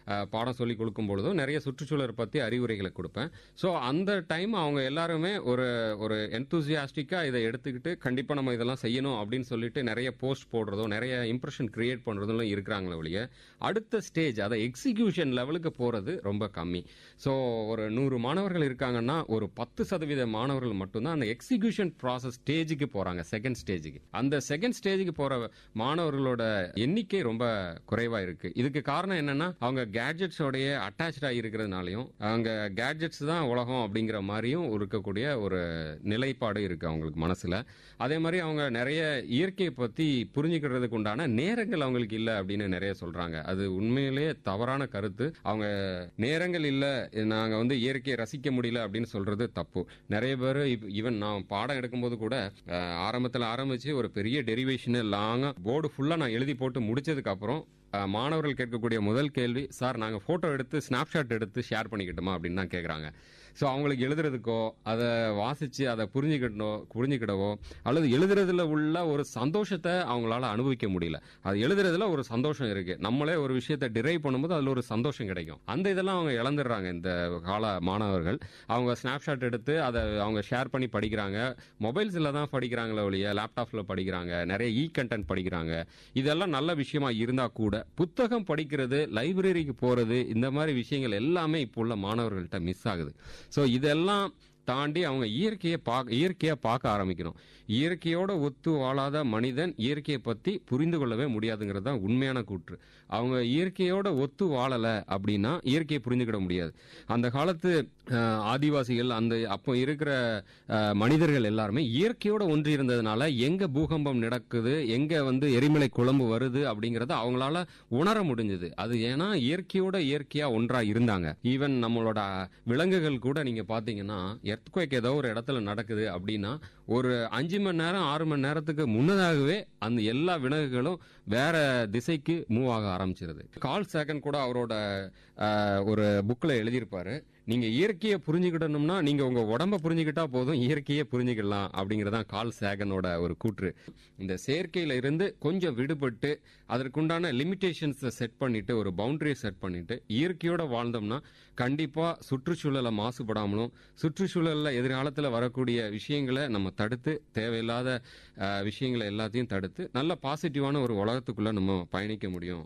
அஹ், பாடம் சொல்லி கொடுக்கும் பொழுதும் நிறைய சுற்றுச்சூழல் பற்றி அறிவுரைகளை கொடுப்பேன் ஸோ அந்த டைம் அவங்க எல்லாருமே ஒரு ஒரு என்தூசியாஸ்டிக்காக இதை எடுத்துக்கிட்டு கண்டிப்பாக நம்ம இதெல்லாம் செய்யணும் அப்படின்னு சொல்லிட்டு நிறைய போஸ்ட் போடுறதும் நிறைய இம்ப்ரெஷன் கிரியேட் பண்ணுறதும் இருக்கிறாங்களே ஒழிய அடுத்த ஸ்டேஜ் அதை எக்ஸிக்யூஷன் லெவலுக்கு போகிறது ரொம்ப கம்மி ஸோ ஒரு நூறு மாணவர்கள் இருக்காங்கன்னா ஒரு பத்து சதவீத மாணவர்கள் மட்டும்தான் அந்த எக்ஸிக்யூஷன் ப்ராசஸ் ஸ்டேஜுக்கு போகிறாங்க செகண்ட் ஸ்டேஜுக்கு அந்த செகண்ட் ஸ்டேஜுக்கு போகிற மாணவர்களோட எண்ணிக்கை ரொம்ப குறைவாக இருக்கு இதுக்கு காரணம் என்னன்னா அவங்க கேட்ஜெட்ஸோடைய அட்டாச்சாக இருக்கிறதுனாலையும் அவங்க கேட்ஜெட்ஸ் தான் உலகம் அப்படிங்கிற மாதிரியும் இருக்கக்கூடிய ஒரு நிலைப்பாடு இருக்கு அவங்களுக்கு மனசுல அதே மாதிரி அவங்க நிறைய இயற்கையை பத்தி புரிஞ்சுக்கிறதுக்கு உண்டான நேரங்கள் அவங்களுக்கு இல்லை அப்படின்னு நிறைய சொல்றாங்க அது உண்மையிலேயே தவறான கருத்து அவங்க நேரங்கள் இல்லை நாங்க வந்து இயற்கையை ரசிக்க முடியல அப்படின்னு சொல்றது தப்பு நிறைய பேர் ஈவன் நான் பாடம் எடுக்கும்போது கூட அஹ், ஆரம்பத்துல ஆரம்பிச்சு ஒரு பெரிய டெரிவேஷன் லாங்கா போர்டு ஃபுல்லா நான் எழுதி போட்டு முடிச்சதுக்கு அப்புறம் அஹ், மாணவர்கள் கேட்கக்கூடிய முதல் கேள்வி சார் நாங்கள் ஃபோட்டோ எடுத்து ஸ்னாப்ஷாட் எடுத்து ஷேர் பண்ணிக்கிட்டோமா அப்படின்னு தான் கேட்குறாங்க ஸோ அவங்களுக்கு எழுதுறதுக்கோ அதை வாசித்து அதை புரிஞ்சுக்கிட்டோ புரிஞ்சுக்கிடவோ அல்லது எழுதுறதுல உள்ள ஒரு சந்தோஷத்தை அவங்களால அனுபவிக்க முடியல அது எழுதுறதுல ஒரு சந்தோஷம் இருக்கு நம்மளே ஒரு விஷயத்தை டிரைவ் பண்ணும்போது அதில் ஒரு சந்தோஷம் கிடைக்கும் அந்த இதெல்லாம் அவங்க இழந்துடுறாங்க இந்த கால மாணவர்கள் அவங்க ஸ்னாப்ஷாட் எடுத்து அதை அவங்க ஷேர் பண்ணி படிக்கிறாங்க மொபைல்ஸில் தான் படிக்கிறாங்களே ஒழிய லேப்டாப்பில் படிக்கிறாங்க நிறைய இ கண்டென்ட் படிக்கிறாங்க இதெல்லாம் நல்ல விஷயமா இருந்தா கூட புத்தகம் படிக்கிறது லைப்ரரிக்கு போறது இந்த மாதிரி விஷயங்கள் எல்லாமே இப்போ உள்ள மாணவர்கள்ட்ட மிஸ் ஆகுது ஸோ இதெல்லாம் தாண்டி அவங்க இயற்கையை பார்க்க இயற்கையா பார்க்க ஆரம்பிக்கணும் இயற்கையோட ஒத்து வாழாத மனிதன் இயற்கையை பத்தி புரிந்து கொள்ளவே முடியாதுங்கிறது தான் உண்மையான கூற்று அவங்க இயற்கையோட ஒத்து வாழல அப்படின்னா இயற்கையை புரிஞ்சுக்கிட முடியாது அந்த காலத்து அஹ், ஆதிவாசிகள் அந்த அப்போ இருக்கிற அஹ், மனிதர்கள் எல்லாருமே இயற்கையோட ஒன்றி இருந்ததுனால எங்க பூகம்பம் நடக்குது எங்க வந்து எரிமலை குழம்பு வருது அப்படிங்கறத அவங்களால உணர முடிஞ்சது அது ஏன்னா இயற்கையோட இயற்கையா ஒன்றா இருந்தாங்க ஈவன் நம்மளோட விலங்குகள் கூட நீங்க பாத்தீங்கன்னா எர்த்குவேக் ஏதோ ஒரு இடத்துல நடக்குது அப்படின்னா ஒரு அஞ்சு மணி நேரம் ஆறு மணி நேரத்துக்கு முன்னதாகவே அந்த எல்லா விலங்குகளும் வேற திசைக்கு மூவ் ஆக ஆரம்பிச்சிருது கால் சேகன் கூட அவரோட அஹ், ஒரு புக்ல எழுதியிருப்பாரு நீங்க இயற்கையை புரிஞ்சுக்கிடணும்னா நீங்க உங்க உடம்ப புரிஞ்சுக்கிட்டா போதும் இயற்கையை புரிஞ்சுக்கலாம் அப்படிங்கறதான் கால் சேகனோட ஒரு கூற்று இந்த செயற்கையில இருந்து கொஞ்சம் விடுபட்டு அதற்குண்டான லிமிடேஷன்ஸை செட் பண்ணிட்டு ஒரு பவுண்டரியை செட் பண்ணிட்டு இயற்கையோட வாழ்ந்தோம்னா கண்டிப்பா சுற்றுச்சூழலை மாசுபடாமலும் சுற்றுச்சூழல்ல எதிர்காலத்துல வரக்கூடிய விஷயங்களை நம்ம தடுத்து தேவையில்லாத அஹ், விஷயங்களை எல்லாத்தையும் தடுத்து நல்ல பாசிட்டிவான ஒரு உலகத்துக்குள்ள நம்ம பயணிக்க முடியும்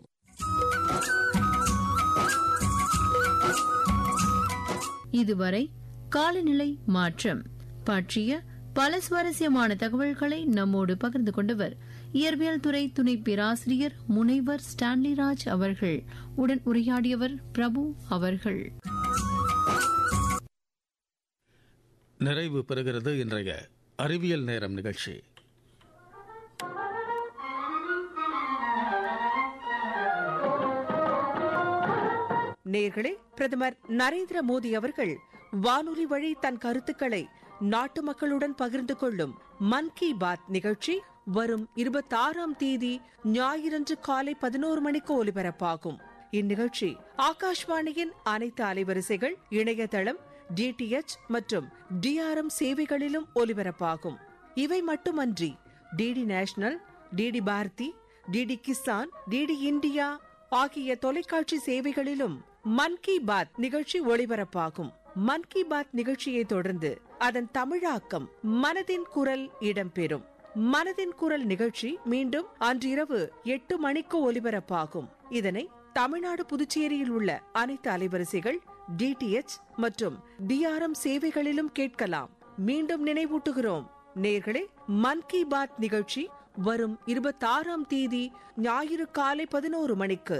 இதுவரை காலநிலை மாற்றம் பற்றிய பல சுவாரஸ்யமான தகவல்களை நம்மோடு பகிர்ந்து கொண்டவர் இயற்பியல் துறை துணை பேராசிரியர் முனைவர் ஸ்டான்லி ராஜ் அவர்கள் உடன் உரையாடியவர் பிரபு அவர்கள் நிறைவு பெறுகிறது இன்றைய அறிவியல் நேரம் நிகழ்ச்சி நேர்களே பிரதமர் நரேந்திர மோடி அவர்கள் வானொலி வழி தன் கருத்துக்களை நாட்டு மக்களுடன் பகிர்ந்து கொள்ளும் மன் கி பாத் நிகழ்ச்சி வரும் இருபத்தாறாம் தேதி ஞாயிறன்று காலை பதினோரு மணிக்கு ஒலிபரப்பாகும் இந்நிகழ்ச்சி ஆகாஷ்வாணியின் அனைத்து அலைவரிசைகள் இணையதளம் டிடிஎச் மற்றும் டிஆர்எம் சேவைகளிலும் ஒலிபரப்பாகும் இவை மட்டுமன்றி DD national DD Bharati DD Kisan DD India ஆகிய தொலைக்காட்சி சேவைகளிலும் மன் கி பாத் நிகழ்ச்சி ஒளிபரப்பாகும் மன் கி பாத் நிகழ்ச்சியை தொடர்ந்து அதன் தமிழாக்கம் மனதின் குரல் இடம்பெறும் மனதின் குரல் நிகழ்ச்சி மீண்டும் அன்றிரவு எட்டு மணிக்கு ஒலிபரப்பாகும் இதனை தமிழ்நாடு புதுச்சேரியில் உள்ள அனைத்து அலைவரிசைகள் டிடிஎச் மற்றும் டிஆர்எம் சேவைகளிலும் கேட்கலாம் மீண்டும் நினைவூட்டுகிறோம் நேர்களே மன் கி பாத் நிகழ்ச்சி வரும் இருபத்தாறாம் தேதி ஞாயிறு காலை பதினோரு மணிக்கு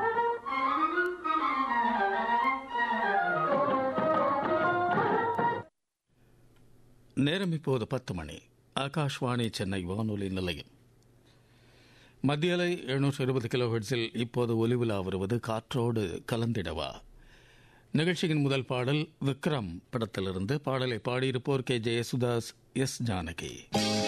நேரம் இப்போது பத்து மணி ஆகாஷ்வாணி சென்னை வானொலி நிலையம் மத்திய அலை எழுநூற்று இருபது கிலோஹெட்ஸில் இப்போது ஒலிவிழா வருவது காற்றோடு கலந்திடவா நிகழ்ச்சியின் முதல் பாடல் விக்ரம் படத்திலிருந்து பாடலை பாடியிருப்போர் கே ஜெயசுதாஸ் எஸ் ஜானகி